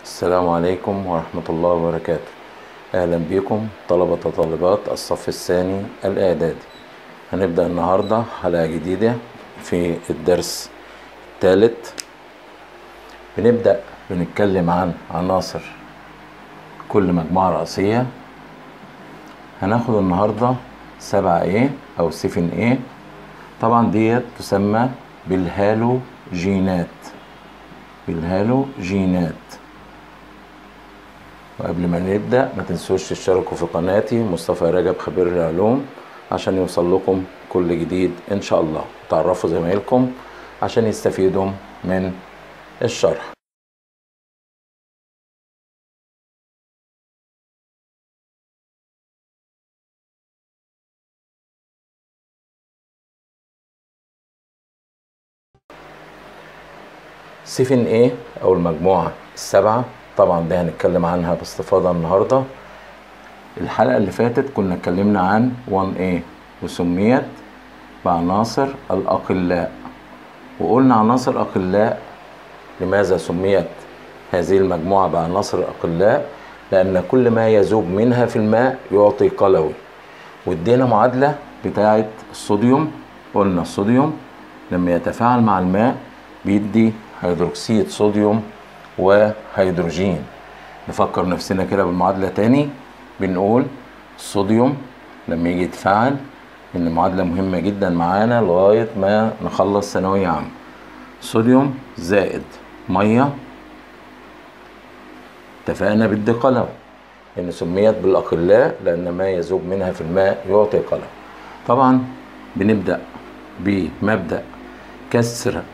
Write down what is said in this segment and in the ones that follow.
السلام عليكم ورحمة الله وبركاته أهلا بكم طلبة وطالبات الصف الثاني الإعدادي هنبدأ النهاردة حلقة جديدة في الدرس الثالث بنبدأ بنتكلم عن عناصر كل مجموعة رئيسية هناخد النهاردة سبعة ايه أو سفن ايه طبعا ديت تسمى بالهالوجينات بالهالوجينات وقبل ما نبدأ ما تنسوش تشتركوا في قناتي مصطفى رجب خبير العلوم عشان يوصل لكم كل جديد إن شاء الله تعرفوا زمايلكم عشان يستفيدوا من الشرح سفن ايه او المجموعة السبعة طبعا ده هنتكلم عنها باستفاضة النهاردة الحلقة اللي فاتت كنا اتكلمنا عن 1A وسميت بعناصر الأقلاء وقلنا عناصر أقلاء لماذا سميت هذه المجموعة بعناصر الأقلاء لأن كل ما يذوب منها في الماء يعطي قلوي وادينا معادلة بتاعة الصوديوم قلنا الصوديوم لما يتفاعل مع الماء بيدي هيدروكسيد صوديوم وهيدروجين نفكر نفسنا كده بالمعادلة تاني بنقول الصوديوم لما يجي يتفاعل ان معادلة مهمة جدا معانا لغاية ما نخلص ثانوية عامة صوديوم زائد مية اتفقنا بدي قلم ان سميت بالاقلاء لان ما يذوب منها في الماء يعطي قلم طبعا بنبدأ بمبدأ كسر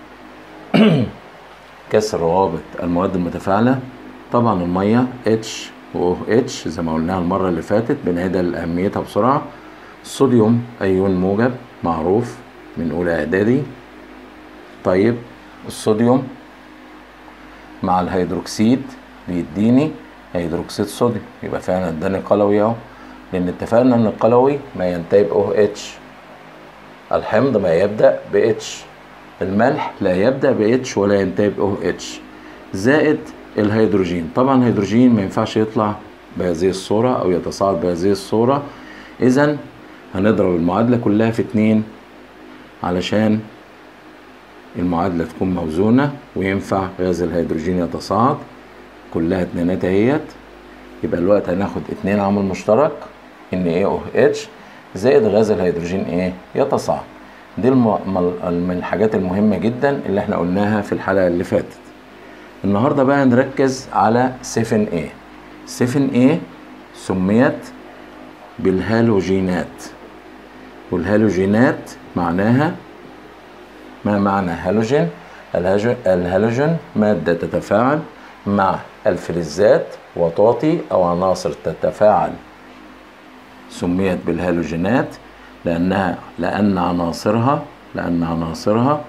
كسر روابط المواد المتفاعلة طبعا المية اتش و اتش زي ما قلناها المرة اللي فاتت بنعيدها لأهميتها بسرعة الصوديوم أيون موجب معروف من أولى إعدادي طيب الصوديوم مع الهيدروكسيد بيديني هيدروكسيد صوديوم يبقى فعلا اداني قلوي اهو لأن اتفقنا إن القلوي ما ينتهي ب اتش الحمض ما يبدأ ب اتش الملح لا يبدأ ب اتش ولا ينتهي ب اتش زائد الهيدروجين طبعا الهيدروجين ما ينفعش يطلع بهذه الصورة أو يتصاعد بهذه الصورة إذا هنضرب المعادلة كلها في اتنين علشان المعادلة تكون موزونة وينفع غاز الهيدروجين يتصاعد كلها اتنينات اهيت يبقى الوقت هناخد اتنين عامل مشترك ان ايه او اتش زائد غاز الهيدروجين ايه يتصاعد دي الم... من الحاجات المهمة جدا اللي احنا قلناها في الحلقة اللي فاتت النهاردة بقى نركز على 7A 7A سميت بالهالوجينات والهالوجينات معناها ما معنى هالوجين الهالوجين مادة تتفاعل مع الفلزات وتعطي أو عناصر تتفاعل سميت بالهالوجينات لأنها لأن عناصرها لأن عناصرها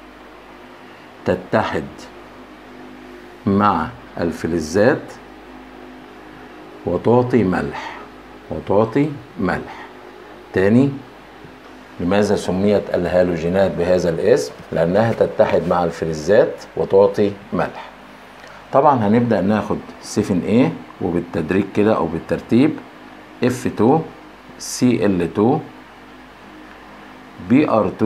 تتحد مع الفلزات وتعطي ملح وتعطي ملح تاني لماذا سميت الهالوجينات بهذا الاسم لأنها تتحد مع الفلزات وتعطي ملح طبعا هنبدأ ناخد 7A وبالتدريج كده أو بالترتيب F2 Cl2 Br2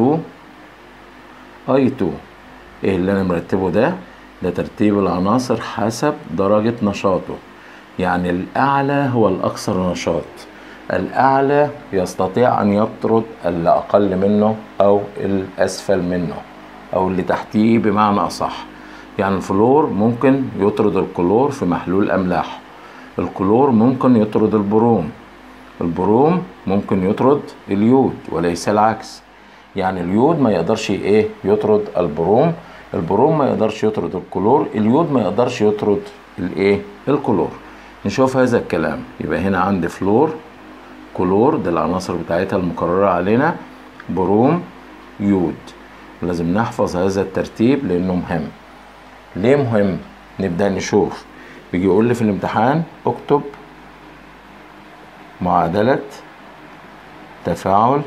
I2 ايه اللي انا مرتبه ده ده ترتيب العناصر حسب درجة نشاطه يعني الأعلى هو الأكثر نشاط الأعلى يستطيع أن يطرد اللي أقل منه أو الأسفل منه أو اللي تحتيه بمعنى أصح يعني الفلور ممكن يطرد الكلور في محلول أملاح الكلور ممكن يطرد البروم البروم ممكن يطرد اليود وليس العكس يعني اليود ما يقدرش ايه يطرد البروم البروم ما يقدرش يطرد الكلور اليود ما يقدرش يطرد الايه الكلور نشوف هذا الكلام يبقى هنا عندي فلور كلور دي العناصر بتاعتها المقررة علينا بروم يود لازم نحفظ هذا الترتيب لانه مهم ليه مهم نبدأ نشوف بيجي يقول لي في الامتحان اكتب معادلة تفاعل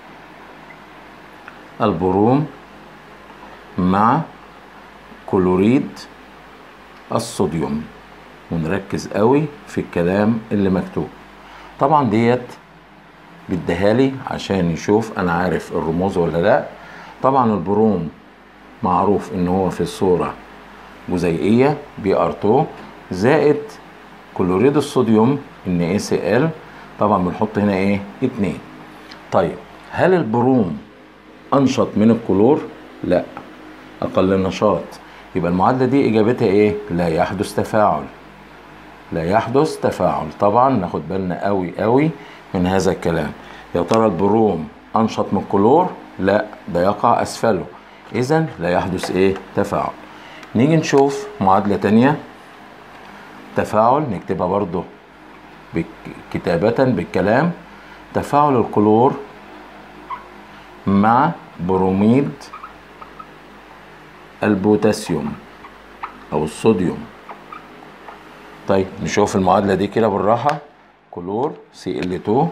البروم مع كلوريد الصوديوم ونركز قوي في الكلام اللي مكتوب طبعا ديت بيديهالي عشان يشوف انا عارف الرموز ولا لا طبعا البروم معروف ان هو في الصورة جزيئية بي ار 2 زائد كلوريد الصوديوم ان اي سي ال طبعا بنحط هنا ايه اتنين طيب هل البروم انشط من الكلور لا اقل نشاط يبقى المعادلة دي اجابتها ايه لا يحدث تفاعل لا يحدث تفاعل طبعا ناخد بالنا قوي قوي من هذا الكلام يا ترى البروم انشط من الكلور لا ده يقع اسفله اذا لا يحدث ايه تفاعل نيجي نشوف معادلة تانية تفاعل نكتبها برضو بك- كتابة بالكلام تفاعل الكلور مع بروميد البوتاسيوم او الصوديوم طيب نشوف المعادلة دي كده بالراحة كلور سي ال 2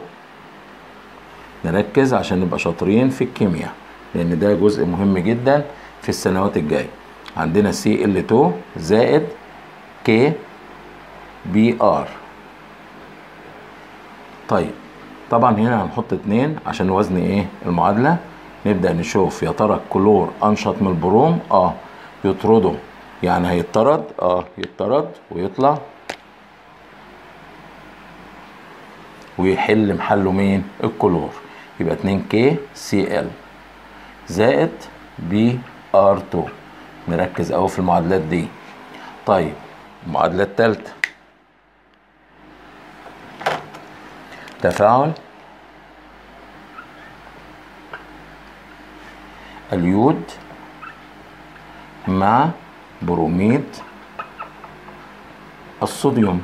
نركز عشان نبقى شاطرين في الكيمياء لان ده جزء مهم جدا في السنوات الجاية عندنا سي ال 2 زائد كي بي ار طيب طبعا هنا هنحط اتنين عشان نوزن ايه المعادلة نبدأ نشوف يا ترى الكلور انشط من البروم اه يطرده يعني هيطرد اه يطرد ويطلع ويحل محله مين الكلور يبقى 2 كي سي ال زائد بي ار 2 نركز قوي في المعادلات دي طيب المعادلة التالتة تفاعل اليود مع بروميد الصوديوم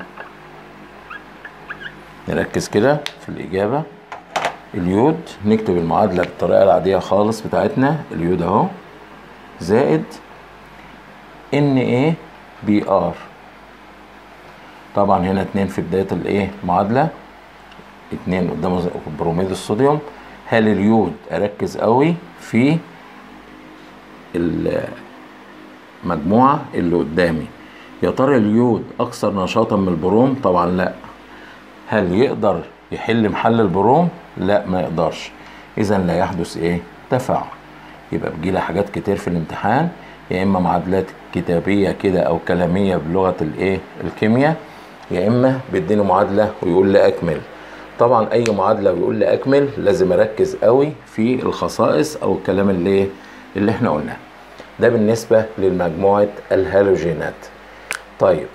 نركز كده في الإجابة اليود نكتب المعادلة بالطريقة العادية خالص بتاعتنا اليود أهو زائد ان ايه بي ار طبعا هنا اتنين في بداية الايه المعادلة اتنين قدام بروميد الصوديوم هل اليود اركز قوي في المجموعة اللي قدامي يا ترى اليود اكثر نشاطا من البروم طبعا لا هل يقدر يحل محل البروم لا ما يقدرش اذا لا يحدث ايه تفاعل يبقى بتجيلي حاجات كتير في الامتحان يا اما معادلات كتابيه كده او كلاميه بلغه الايه الكيمياء يا اما بيديني معادله ويقول لي اكمل طبعا اي معادله ويقول لي اكمل لازم اركز قوي في الخصائص او الكلام اللي إيه؟ اللي احنا قلناه ده بالنسبه لمجموعه الهالوجينات طيب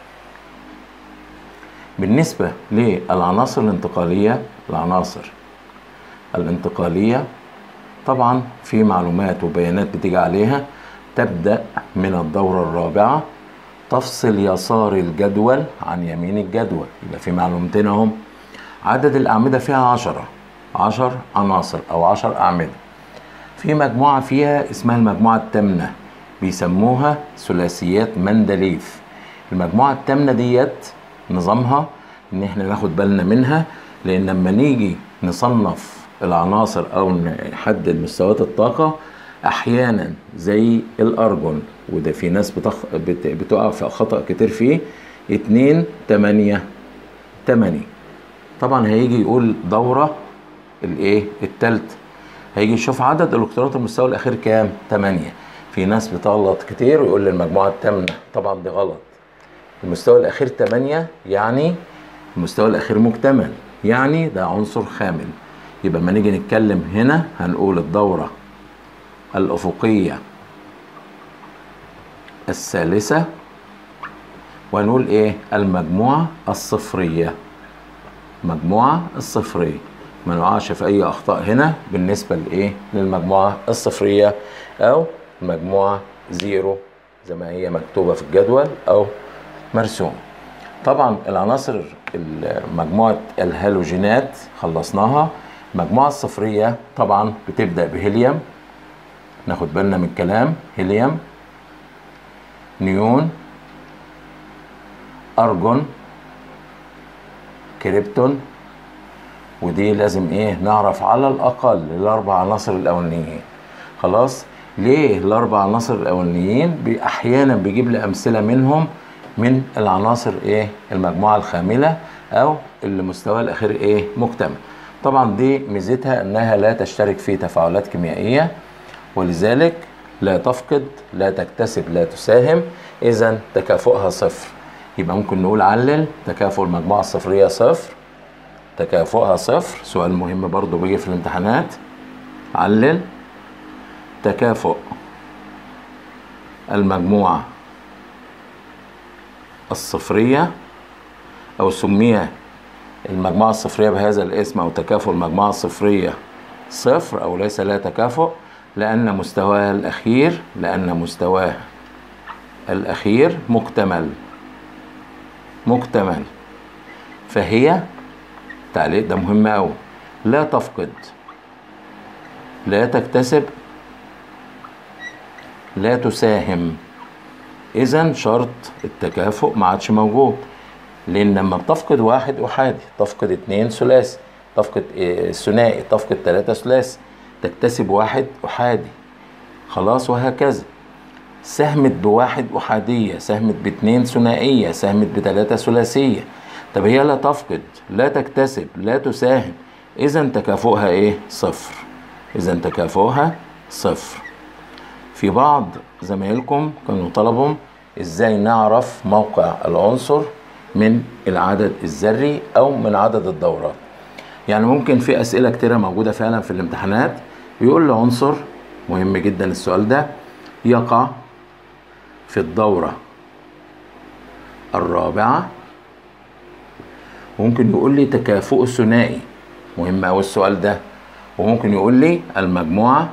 بالنسبة للعناصر الانتقالية العناصر الانتقالية طبعا في معلومات وبيانات بتيجي عليها تبدأ من الدورة الرابعة تفصل يسار الجدول عن يمين الجدول يبقى في معلومتين اهم عدد الأعمدة فيها عشرة عشر عناصر أو عشر أعمدة في مجموعة فيها اسمها المجموعة التامنة بيسموها ثلاثيات مندليف المجموعة التامنة ديت نظامها ان احنا ناخد بالنا منها لان لما نيجي نصنف العناصر او نحدد مستويات الطاقة احيانا زي الارجون وده في ناس بتخ... بت... بتقع في خطأ كتير فيه اتنين تمانية تمانية طبعا هيجي يقول دورة الايه التالتة هيجي يشوف عدد الكترونات المستوى الاخير كام تمانية في ناس بتغلط كتير ويقول لي المجموعة التامنة طبعا دي غلط المستوى الأخير 8 يعني المستوى الأخير مكتمل يعني ده عنصر خامل يبقى لما نيجي نتكلم هنا هنقول الدورة الأفقية الثالثة وهنقول إيه المجموعة الصفرية مجموعة الصفرية ما نقعش في أي أخطاء هنا بالنسبة لإيه للمجموعة الصفرية أو المجموعة زيرو زي ما هي مكتوبة في الجدول أو مرسوم طبعا العناصر مجموعة الهالوجينات خلصناها المجموعة الصفرية طبعا بتبدأ بهيليوم ناخد بالنا من الكلام هيليوم نيون أرجون كريبتون ودي لازم ايه نعرف على الأقل الأربع عناصر الأولانيين خلاص ليه الأربع عناصر الأولانيين أحيانا بيجيب لي أمثلة منهم من العناصر ايه المجموعة الخاملة او اللي مستوى الاخير ايه مكتمل طبعا دي ميزتها انها لا تشترك في تفاعلات كيميائية ولذلك لا تفقد لا تكتسب لا تساهم اذا تكافؤها صفر يبقى ممكن نقول علل تكافؤ المجموعة الصفرية صفر تكافؤها صفر سؤال مهم برضو بيجي في الامتحانات علل تكافؤ المجموعة الصفرية أو سمي المجموعة الصفرية بهذا الاسم أو تكافؤ المجموعة الصفرية صفر أو ليس لها تكافؤ لأن مستواها الأخير لأن مستواها الأخير مكتمل مكتمل فهي تعليق ده مهم أوي لا تفقد لا تكتسب لا تساهم إذا شرط التكافؤ ما عادش موجود لأن لما بتفقد واحد أحادي تفقد اتنين ثلاثي تفقد إيه، ثنائي تفقد تلاتة ثلاثي تكتسب واحد أحادي خلاص وهكذا ساهمت بواحد أحادية ساهمت باتنين ثنائية ساهمت بتلاتة ثلاثية طب هي لا تفقد لا تكتسب لا تساهم إذا تكافؤها إيه؟ صفر إذا تكافؤها صفر في بعض زمايلكم كانوا طلبوا إزاي نعرف موقع العنصر من العدد الذري أو من عدد الدورات يعني ممكن في أسئلة كتيرة موجودة فعلا في الامتحانات بيقول لي عنصر مهم جدا السؤال ده يقع في الدورة الرابعة وممكن يقول لي تكافؤ الثنائي مهم أوي السؤال ده وممكن يقول لي المجموعة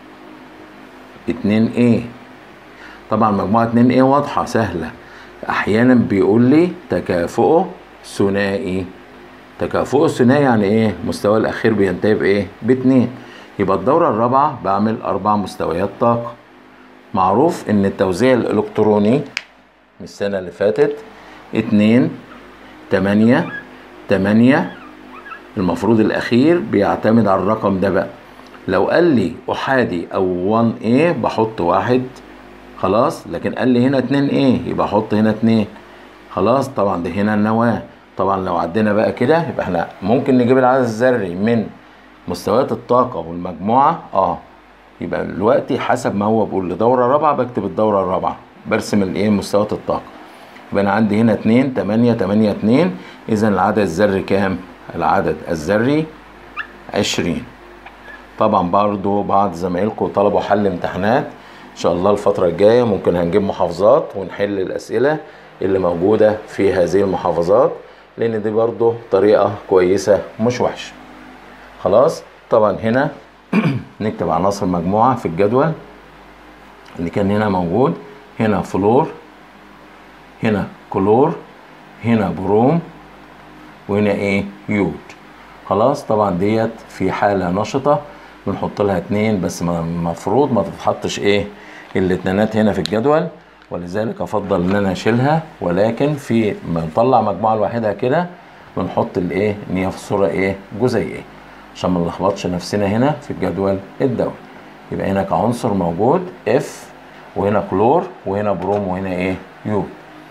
2 A طبعا مجموعة 2 A واضحة سهلة أحيانا بيقول لي تكافؤه ثنائي تكافؤ الثنائي يعني إيه مستوى الأخير بينتهي بإيه باتنين يبقى الدورة الرابعة بعمل أربع مستويات طاقة معروف إن التوزيع الإلكتروني من السنة اللي فاتت اتنين تمانية تمانية المفروض الأخير بيعتمد على الرقم ده بقى لو قال لي أحادي أو 1 A بحط واحد خلاص لكن قال لي هنا 2 A يبقى أحط هنا 2 خلاص طبعا ده هنا النواة طبعا لو عدينا بقى كده يبقى احنا ممكن نجيب العدد الذري من مستويات الطاقة والمجموعة اه يبقى دلوقتي حسب ما هو بيقول لي دورة رابعة بكتب الدورة الرابعة برسم الايه مستويات الطاقة يبقى انا عندي هنا 2 8 8 2 اذا العدد الذري كام؟ العدد الذري 20 طبعا برضو بعض زمايلكم طلبوا حل امتحانات ان شاء الله الفترة الجاية ممكن هنجيب محافظات ونحل الاسئلة اللي موجودة في هذه المحافظات لان دي برضو طريقة كويسة مش وحشة خلاص طبعا هنا نكتب عناصر مجموعة في الجدول اللي كان هنا موجود هنا فلور هنا كلور هنا بروم وهنا ايه يود خلاص طبعا ديت في حالة نشطة بنحط لها اتنين بس المفروض ما تتحطش ايه الاتنينات هنا في الجدول ولذلك افضل ان انا اشيلها ولكن في ما نطلع مجموعة لوحدها كده بنحط الايه ان هي في صورة ايه جزيئية عشان ما نلخبطش نفسنا هنا في الجدول الدوري يبقى هنا كعنصر موجود اف وهنا كلور وهنا بروم وهنا ايه يود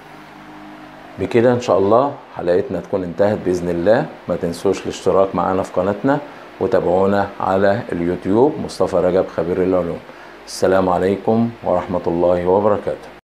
بكده ان شاء الله حلقتنا تكون انتهت باذن الله ما تنسوش الاشتراك معنا في قناتنا وتابعونا على اليوتيوب مصطفى رجب خبير العلوم السلام عليكم ورحمه الله وبركاته